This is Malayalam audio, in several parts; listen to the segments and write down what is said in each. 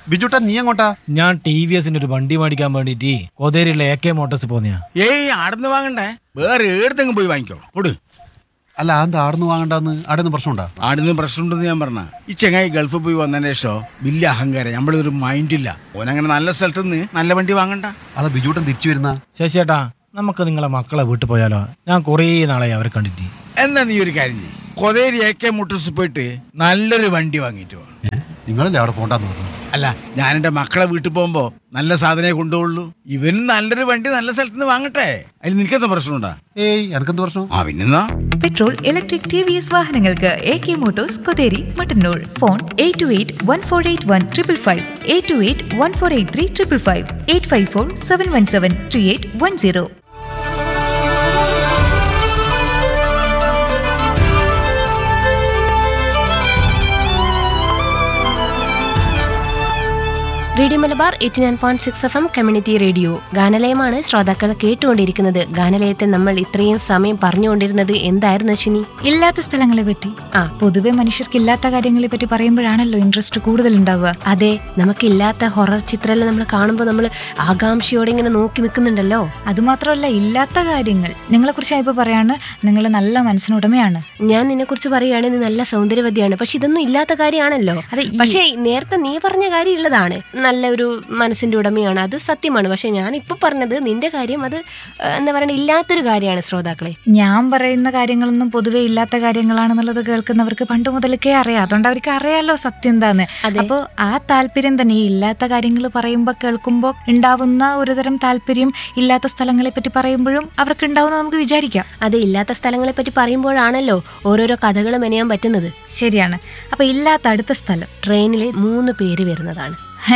ബിജുട്ടാ നീ എങ്ങോട്ടാ ഞാൻ ടി വി എസിന്റെ ഒരു വണ്ടി മേടിക്കാൻ വേണ്ടിട്ട് കോതേരിയിലെ എ കെ മോട്ടോഴ്സ് പോന്നെയാ ഏയ് ആടുന്ന് വാങ്ങണ്ടേ വേറെ ഏടത്തെങ്കിലും പോയി വാങ്ങിക്കോ പൊട് അല്ല എന്താ ആടുന്ന് വാങ്ങണ്ടെന്ന് ആടുന്ന് പ്രശ്നമുണ്ടാ ആടുന്ന് പ്രശ്നമുണ്ടെന്ന് ഞാൻ പറഞ്ഞ ഈ ചെങ്ങായി ഗൾഫിൽ പോയി വന്നതിന് ശേഷം വലിയ അഹങ്കാരം നമ്മളൊരു മൈൻഡില്ല ഓനങ്ങനെ നല്ല സ്ഥലത്ത് നിന്ന് നല്ല വണ്ടി വാങ്ങണ്ട അതാ ബിജുട്ടൻ തിരിച്ചു വരുന്ന ശശിയേട്ടാ നമുക്ക് നിങ്ങളെ മക്കളെ വീട്ടിൽ പോയാലോ ഞാൻ കുറേ നാളായി അവരെ കണ്ടിട്ട് എന്നാ നീ ഒരു കാര്യം ചെയ്യ് കൊതേരി എ കെ മോട്ടോഴ്സ് പോയിട്ട് നല്ലൊരു വണ്ടി വാങ്ങിയിട്ട് വാ നിങ്ങളല്ലേ അവിടെ പോണ്ടെന്ന് പറഞ്ഞു അല്ല ഞാൻ എൻ്റെ മക്കളെ വീട്ടിൽ പോകുമ്പോൾ നല്ല സാധനമേ കൊണ്ടുപോകുള്ളൂ ഇവനും നല്ലൊരു വണ്ടി നല്ല സ്ഥലത്ത് നിന്ന് വാങ്ങട്ടെ അതിൽ നിനക്കെന്താ പ്രശ്നമുണ്ടാ ഏയ് എനക്കെന്ത് പ്രശ്നം ആ പിന്നെന്നാ petrol electric T V S വാഹനങ്ങൾക്ക് A K Motors Kotheri Mattanur phone eight two eight one four eight one triple five eight two eight one four eight three triple five eight five four seven one seven three eight one zero radio Malabar eighty nine point six F M community radio ഗാനലയമാണ് ശ്രോതാക്കൾ കേട്ടുകൊണ്ടിരിക്കുന്നത് ഗാനലയത്തിൽ നമ്മൾ ഇത്രയും സമയം പറഞ്ഞുകൊണ്ടിരുന്നത് എന്തായിരുന്നു അശ്വിനി ഇല്ലാത്ത സ്ഥലങ്ങളെ പറ്റി ആ പൊതുവെ മനുഷ്യർക്ക് ഇല്ലാത്ത കാര്യങ്ങളെ പറ്റി പറയുമ്പോഴാണല്ലോ ഇൻട്രസ്റ്റ് കൂടുതൽ ഉണ്ടാവുക അതെ നമുക്കില്ലാത്ത ഹൊറർ ചിത്രമെല്ലാം നമ്മൾ കാണുമ്പോൾ നമ്മൾ ആകാംക്ഷയോടെ ഇങ്ങനെ നോക്കി നിൽക്കുന്നുണ്ടല്ലോ അതുമാത്രമല്ല ഇല്ലാത്ത കാര്യങ്ങൾ നിങ്ങളെ കുറിച്ച് ഞാൻ ഇപ്പൊ പറയാണ് നിങ്ങൾ നല്ല മനസ്സിനുടമയാണ് ഞാൻ നിന്നെ കുറിച്ച് പറയുകയാണെങ്കിൽ നീ നല്ല സൗന്ദര്യവതിയാണ് പക്ഷെ ഇതൊന്നും ഇല്ലാത്ത കാര്യമാണല്ലോ അതെ, ഈ- പക്ഷേ നേരത്തെ നീ പറഞ്ഞ കാര്യം ഉള്ളതാണ് നല്ല ഒരു മനസ്സിന്റെ ഉടമയാണ് അത് സത്യമാണ് പക്ഷെ ഞാൻ ഇപ്പൊ പറഞ്ഞത് നിന്റെ കാര്യം അത് ആ, എന്താ പറയുക ഇല്ലാത്തൊരു കാര്യമാണ് ശ്രോതാക്കളെ ഞാൻ പറയുന്ന കാര്യങ്ങളൊന്നും പൊതുവെ ഇല്ലാത്ത കാര്യങ്ങളാണെന്നുള്ളത് കേൾക്കുന്നവർക്ക് പണ്ട് മുതൽക്കേ അറിയാം അതുകൊണ്ട് അവർക്ക് അറിയാലോ സത്യം എന്താന്ന് അപ്പോ ആ താല്പര്യം തന്നെ ഈ ഇല്ലാത്ത കാര്യങ്ങൾ പറയുമ്പോൾ കേൾക്കുമ്പോൾ ഉണ്ടാവുന്ന ഒരുതരം താല്പര്യം ഇല്ലാത്ത സ്ഥലങ്ങളെ പറ്റി പറയുമ്പോഴും അവർക്ക് ഉണ്ടാവുന്ന നമുക്ക് വിചാരിക്കാം അത് ഇല്ലാത്ത സ്ഥലങ്ങളെ പറ്റി പറയുമ്പോഴാണല്ലോ ഓരോരോ കഥകൾ മെനയാൻ പറ്റുന്നത് ശരിയാണ് അപ്പൊ ഇല്ലാത്ത അടുത്ത സ്ഥലം ട്രെയിനിൽ മൂന്ന് പേര് വരുന്നതാണ്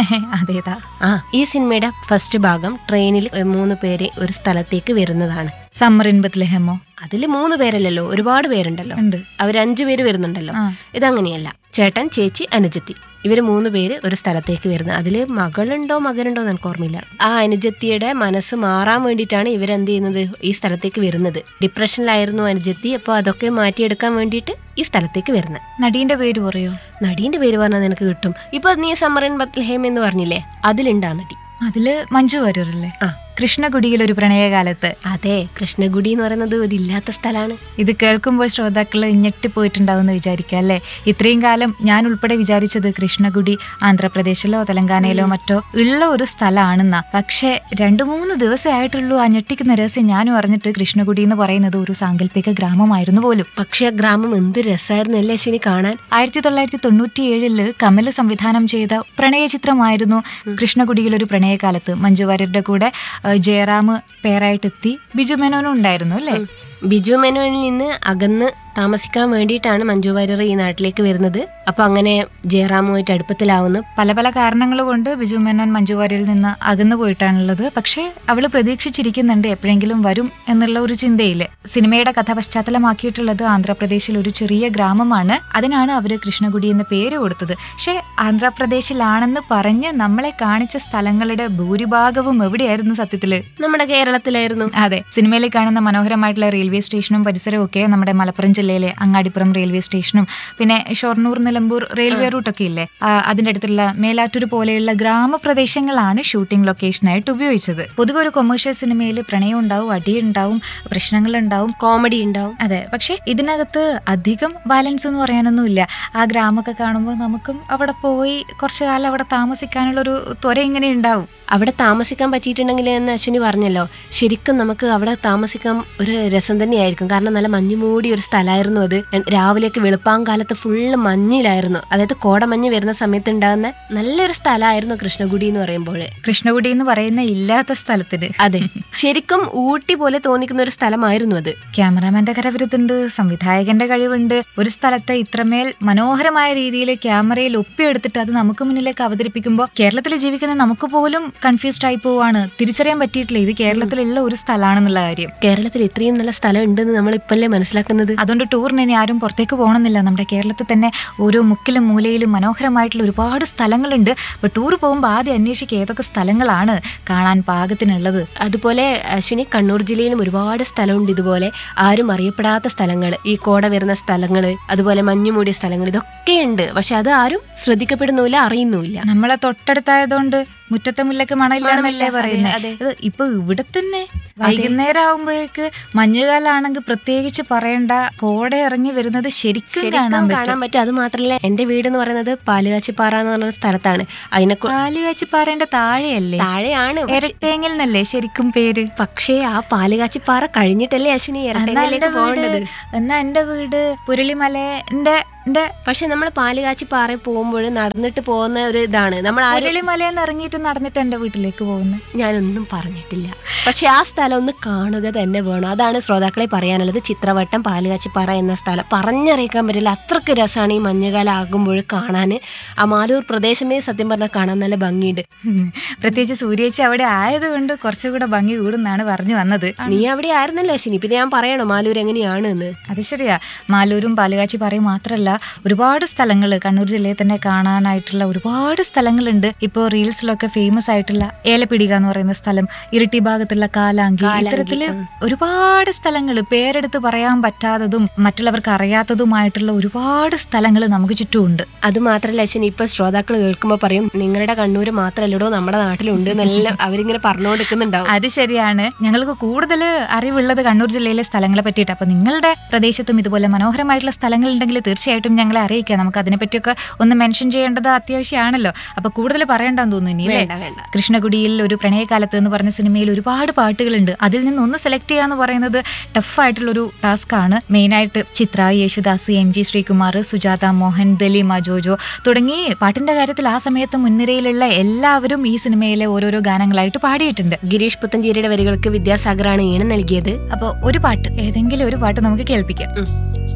അതേതാ ആ ഈ സിനിമയുടെ ഫസ്റ്റ് ഭാഗം ട്രെയിനിൽ മൂന്ന് പേര് ഒരു സ്ഥലത്തേക്ക് വരുന്നതാണ് സമ്മർ ഇൻ ബത്ലഹേമോ അതിൽ മൂന്ന് പേരല്ലല്ലോ ഒരുപാട് പേരുണ്ടല്ലോ ഉണ്ട്. അവർ അഞ്ചു പേര് വരുന്നുണ്ടല്ലോ ആ. ഇതങ്ങനെയല്ല ചേട്ടൻ ചേച്ചി അനുജത്തി ഇവര് മൂന്ന് പേര് ഒരു സ്ഥലത്തേക്ക് വരുന്നത് അതില് മകളുണ്ടോ മകനുണ്ടോ എന്ന് എനിക്ക് ഓർമ്മയില്ല ആ അനുജത്തിയുടെ മനസ്സ് മാറാൻ വേണ്ടിയിട്ടാണ് ഇവരെന്ത് ചെയ്യുന്നത് ഈ സ്ഥലത്തേക്ക് വരുന്നത് ഡിപ്രഷനിലായിരുന്നു അനുജത്തി അപ്പോൾ അതൊക്കെ മാറ്റിയെടുക്കാൻ വേണ്ടിയിട്ട് ഈ സ്ഥലത്തേക്ക് വരുന്നത് നടീന്റെ പേര് പറയോ നടീന്റെ പേര് പറഞ്ഞാൽ നിനക്ക് കിട്ടും ഇപ്പൊ നീ സമ്മറിൻ ബത്ലഹേം എന്ന് പറഞ്ഞില്ലേ അതിലുണ്ടാ നടി അതില് മഞ്ജു വാര്യരല്ലേ ആ. കൃഷ്ണകുടിയിൽ ഒരു പ്രണയകാലത്ത് അതെ കൃഷ്ണഗുഡി എന്ന് പറയുന്നത് ഒരു ഇല്ലാത്ത സ്ഥലമാണ് ഇത് കേൾക്കുമ്പോൾ ശ്രോതാക്കൾ ഞെട്ടിപ്പോയിട്ടുണ്ടാവുമെന്ന് വിചാരിക്കാം അല്ലേ ഇത്രയും കാലം ഞാൻ ഉൾപ്പെടെ വിചാരിച്ചത് കൃഷ്ണകുടി ആന്ധ്രാപ്രദേശിലോ തെലങ്കാനയിലോ മറ്റോ ഉള്ള ഒരു സ്ഥലമാണെന്നാ പക്ഷേ രണ്ടു മൂന്ന് ദിവസമായിട്ടുള്ളൂ ആ ഞെട്ടിക്കുന്ന രഹസ്യം ഞാനും അറിഞ്ഞിട്ട് കൃഷ്ണകുടി എന്ന് പറയുന്നത് ഒരു സാങ്കല്പിക ഗ്രാമമായിരുന്നു പോലും പക്ഷെ ആ ഗ്രാമം എന്ത് രസമായിരുന്നു അല്ലേ അശ്വിനി കാണാൻ ആയിരത്തി തൊള്ളായിരത്തി തൊണ്ണൂറ്റി ഏഴില് കമല് സംവിധാനം ചെയ്ത പ്രണയ ചിത്രമായിരുന്നു കൃഷ്ണകുടിയിൽ ഒരു പ്രണയകാലത്ത് മഞ്ജു വാര്യരുടെ കൂടെ ആ, ജയറാം പേരായിട്ടെത്തി ബിജു മേനോനും ഉണ്ടായിരുന്നു അല്ലേ ബിജു മെനുവിൽ നിന്ന് അകന്ന് താമസിക്കാൻ വേണ്ടിയിട്ടാണ് മഞ്ജു വാര്യർ ഈ നാട്ടിലേക്ക് വരുന്നത് അപ്പൊ അങ്ങനെ ജയറാമുമായിട്ട് അടുപ്പത്തിലാവുന്നു പല പല കാരണങ്ങൾ കൊണ്ട് ബിജു മേനോൻ മഞ്ജു വാര്യരിൽ നിന്ന് അകന്നു പോയിട്ടാണുള്ളത് പക്ഷേ അവള് പ്രതീക്ഷിച്ചിരിക്കുന്നുണ്ട് എപ്പോഴെങ്കിലും വരും എന്നുള്ള ഒരു ചിന്തയില് സിനിമയുടെ കഥ പശ്ചാത്തലമാക്കിയിട്ടുള്ളത് ആന്ധ്രാപ്രദേശിൽ ഒരു ചെറിയ ഗ്രാമമാണ് അതിനാണ് അവര് കൃഷ്ണകുടി എന്ന പേര് കൊടുത്തത് പക്ഷേ ആന്ധ്രാപ്രദേശിലാണെന്ന് പറഞ്ഞ് നമ്മളെ കാണിച്ച സ്ഥലങ്ങളുടെ ഭൂരിഭാഗവും എവിടെയായിരുന്നു സത്യത്തില് നമ്മുടെ കേരളത്തിലായിരുന്നു അതെ സിനിമയിൽ കാണുന്ന മനോഹരമായിട്ടുള്ള റെയിൽവേ സ്റ്റേഷനും പരിസരവും ഒക്കെ നമ്മുടെ മലപ്പുറം ജില്ലയിലെ അങ്ങാടിപ്പുറം റെയിൽവേ സ്റ്റേഷനും പിന്നെ ഷൊർണൂർ നിലമ്പൂർ റെയിൽവേ റൂട്ടൊക്കെ ഇല്ലേ ആ, അതിന്റെ അടുത്തുള്ള മേലാറ്റൂർ പോലെയുള്ള ഗ്രാമപ്രദേശങ്ങളാണ് ഷൂട്ടിംഗ് ലൊക്കേഷനായിട്ട് ഉപയോഗിച്ചത് പൊതുവെ ഒരു കൊമേഴ്ഷ്യൽ സിനിമയിൽ പ്രണയം ഉണ്ടാവും അടിയുണ്ടാവും പ്രശ്നങ്ങളുണ്ടാവും കോമഡി ഉണ്ടാവും അതെ പക്ഷെ ഇതിനകത്ത് അധികം വയലൻസ് എന്ന് പറയാനൊന്നുമില്ല ആ ഗ്രാമമൊക്കെ കാണുമ്പോൾ നമുക്കും അവിടെ പോയി കുറച്ചു കാലം അവിടെ താമസിക്കാനുള്ള ഒരു ത്വര ഇങ്ങനെ ഉണ്ടാവും അവിടെ താമസിക്കാൻ പറ്റിയിട്ടുണ്ടെങ്കിൽ എന്ന് അശ്വിനി പറഞ്ഞല്ലോ ശരിക്കും നമുക്ക് അവിടെ താമസിക്കാൻ ഒരു രസം തന്നെയായിരിക്കും കാരണം നല്ല മഞ്ഞ് മൂടി ഒരു സ്ഥലമായിരുന്നു അത് രാവിലെയൊക്കെ വെളുപ്പാങ്കാലത്ത് ഫുള്ള് മഞ്ഞിലായിരുന്നു അതായത് കോടമഞ്ഞ് വരുന്ന സമയത്ത് ഉണ്ടാകുന്ന നല്ലൊരു സ്ഥലമായിരുന്നു കൃഷ്ണഗുഡി എന്ന് പറയുമ്പോൾ കൃഷ്ണകുടി എന്ന് പറയുന്ന ഇല്ലാത്ത സ്ഥലത്തിന് അതെ ശരിക്കും ഊട്ടി പോലെ തോന്നിക്കുന്ന ഒരു സ്ഥലമായിരുന്നു അത് ക്യാമറാമാന്റെ കരവിരുതുണ്ട് സംവിധായകന്റെ കഴിവുണ്ട് ഒരു സ്ഥലത്തെ ഇത്രമേൽ മനോഹരമായ രീതിയിൽ ക്യാമറയിൽ ഒപ്പിയെടുത്തിട്ട് അത് നമുക്ക് മുന്നിലേക്ക് അവതരിപ്പിക്കുമ്പോൾ കേരളത്തിൽ ജീവിക്കുന്ന നമുക്ക് പോലും കൺഫ്യൂസ്ഡ് ആയി പോവാണ് തിരിച്ചറിയാൻ പറ്റിയിട്ടില്ല ഇത് കേരളത്തിലുള്ള ഒരു സ്ഥലമാണെന്നുള്ള കാര്യം കേരളത്തിൽ ഇത്രയും നല്ല സ്ഥലം ഉണ്ടെന്ന് നമ്മൾ ഇപ്പല്ലേ മനസ്സിലാക്കുന്നത് അതുകൊണ്ട് അതുകൊണ്ട് ടൂറിന് ഇനി ആരും പുറത്തേക്ക് പോകണമെന്നില്ല നമ്മുടെ കേരളത്തിൽ തന്നെ ഓരോ മുക്കിലും മൂലയിലും മനോഹരമായിട്ടുള്ള ഒരുപാട് സ്ഥലങ്ങളുണ്ട് അപ്പോൾ ടൂർ പോകുമ്പോൾ ആദ്യം അന്വേഷിക്കുക ഏതൊക്കെ സ്ഥലങ്ങളാണ് കാണാൻ പാകത്തിനുള്ളത് അതുപോലെ അശ്വിനി കണ്ണൂർ ജില്ലയിലും ഒരുപാട് സ്ഥലമുണ്ട് ഇതുപോലെ ആരും അറിയപ്പെടാത്ത സ്ഥലങ്ങൾ ഈ കോട വരുന്ന സ്ഥലങ്ങൾ അതുപോലെ മഞ്ഞുമൂടിയ സ്ഥലങ്ങൾ ഇതൊക്കെയുണ്ട് പക്ഷെ അത് ആരും ശ്രദ്ധിക്കപ്പെടുന്നില്ല അറിയുന്നുമില്ല നമ്മളെ തൊട്ടടുത്തായതുകൊണ്ട് മുറ്റത്തെ മുല്ലക്ക് മണയില്ല എന്നല്ലേ മണമില്ല, പറയുന്നത് അതെ, ഇത് ഇപ്പൊ ഇവിടെ തന്നെ വൈകുന്നേരം ആകുമ്പോഴേക്ക് മഞ്ഞുകാലാണെങ്കിൽ പ്രത്യേകിച്ച് പറയണ്ട കോട ഇറങ്ങി വരുന്നത് ശരിക്കും ശരിക്കും കാണാൻ കാണാൻ പറ്റും പറ്റും അത് മാത്രമല്ല എന്റെ വീട് എന്ന് പറയുന്നത് പാലുകാച്ചിപ്പാറ എന്ന് പറഞ്ഞ സ്ഥലത്താണ് അതിനെ കു- പാലുകാച്ചിപ്പാറേന്റെ താഴെയല്ലേ താഴെയാണ് പക്ഷെ- എരട്ടേങ്ങിൽ നിന്നല്ലേ ശരിക്കും പേര് പക്ഷേ ആ പാലുകാച്ചിപ്പാറ കഴിഞ്ഞിട്ടല്ലേ അശ്വിനി എന്നാ ഇരട്ടയിലേക്ക് എന്റെ വീട് പോകേണ്ടത് എന്നാ എന്റെ വീട് പുരളിമലേന്റെ എന്റെ പക്ഷെ നമ്മൾ പാലുകാച്ചിപ്പാറ പോകുമ്പോൾ നടന്നിട്ട് പോകുന്ന ഒരു ഇതാണ് നമ്മൾ ആരും പുരളിമലയിൽ ഇറങ്ങിയിട്ട് നടന്നിട്ട് എന്റെ വീട്ടിലേക്ക് പോകുന്നു ഞാനൊന്നും പറഞ്ഞിട്ടില്ല പക്ഷെ ആ സ്ഥലം ഒന്ന് കാണുക തന്നെ വേണം അതാണ് ശ്രോതാക്കളെ പറയാനുള്ളത് ചിത്രവട്ടം പാലുകാച്ചിപ്പാറ എന്ന സ്ഥലം പറഞ്ഞറിയിക്കാൻ പറ്റില്ല അത്രക്ക് രസമാണ് ഈ മഞ്ഞുകാലം ആകുമ്പോൾ കാണാൻ ആ മാലൂർ പ്രദേശമേ സത്യം പറഞ്ഞാൽ കാണാൻ നല്ല ഭംഗിയുണ്ട് ഉം. പ്രത്യേകിച്ച് സൂര്യേച്ചി അവിടെ ആയതുകൊണ്ട് കുറച്ചുകൂടെ ഭംഗി കൂടുന്നാണ് പറഞ്ഞു വന്നത് നീ അവിടെ ആയിരുന്നല്ലോ അശ്വിനി പിന്നെ ഞാൻ പറയണോ മാലൂർ എങ്ങനെയാണ് എന്ന് അത് ശരിയാ മാലൂരും പാലുകാച്ചി പറയും മാത്രമല്ല ഒരുപാട് സ്ഥലങ്ങൾ കണ്ണൂർ ജില്ലയിൽ തന്നെ കാണാനായിട്ടുള്ള ഒരുപാട് സ്ഥലങ്ങളുണ്ട് ഇപ്പോൾ റീൽസിലൊക്കെ ഫേമസ് ആയിട്ടുള്ള ഏലപ്പിടിക എന്ന് പറയുന്ന സ്ഥലം ഇരിട്ടി ഭാഗത്തുള്ള കാലാങ്കി ഇത്തരത്തില് ഒരുപാട് സ്ഥലങ്ങൾ പേരെടുത്ത് പറയാൻ പറ്റാത്തതും മറ്റുള്ളവർക്ക് അറിയാത്തതുമായിട്ടുള്ള ഒരുപാട് സ്ഥലങ്ങൾ നമുക്ക് ചുറ്റുമുണ്ട് അത് മാത്രല്ല അശ്വിനി ഇപ്പൊ ശ്രോതാക്കൾ കേൾക്കുമ്പോൾ പറയും നിങ്ങളുടെ കണ്ണൂര് മാത്രല്ലടോ നമ്മുടെ നാട്ടിലുണ്ട് എന്നെല്ലാം അവരിങ്ങനെ പറഞ്ഞുകൊടുക്കുന്നുണ്ടാവും അത് ശരിയാണ് ഞങ്ങൾക്ക് കൂടുതൽ അറിവുള്ളത് കണ്ണൂർ ജില്ലയിലെ സ്ഥലങ്ങളെ പറ്റിയിട്ട് അപ്പൊ നിങ്ങളുടെ പ്രദേശത്തും ഇതുപോലെ മനോഹരമായിട്ടുള്ള സ്ഥലങ്ങൾ ഉണ്ടെങ്കിൽ തീർച്ചയായിട്ടും ഞങ്ങളെ അറിയിക്കുക നമുക്ക് അതിനെപ്പറ്റിയൊക്കെ ഒന്ന് മെൻഷൻ ചെയ്യേണ്ടത് അത്യാവശ്യമാണല്ലോ അപ്പൊ കൂടുതൽ പറയണ്ടെന്ന് തോന്നുന്നു ഇനി അല്ലേ വേണ്ട വേണ്ട കൃഷ്ണകുടിയിൽ ഒരു പ്രണയകാലത്ത് എന്ന് പറഞ്ഞ സിനിമയിൽ ഒരുപാട് പാട്ടുകളുണ്ട് അതിൽ നിന്ന് ഒന്ന് സെലക്ട് ചെയ്യുക എന്ന് പറയുന്നത് ടഫ് ആയിട്ടുള്ള ഒരു ടാസ്ക് ആണ് മെയിനായിട്ട് ചിത്ര യേശുദാസ് എം ജി ശ്രീകുമാർ സുജാത മോഹൻ ദലീമ ജോജോ തുടങ്ങി പാട്ടിന്റെ കാര്യത്തിൽ ആ സമയത്ത് മുൻനിരയിലുള്ള എല്ലാവരും ഈ സിനിമയിലെ ഓരോരോ ഗാനങ്ങളായിട്ട് പാടിയിട്ടുണ്ട് ഗിരീഷ് പുത്തഞ്ചേരിയുടെ വരികൾക്ക് വിദ്യാസാഗറാണ് ഈണം നൽകിയത് അപ്പോൾ ഒരു പാട്ട് ഏതെങ്കിലും ഒരു പാട്ട് നമുക്ക് കേൾപ്പിക്കാം ഉം.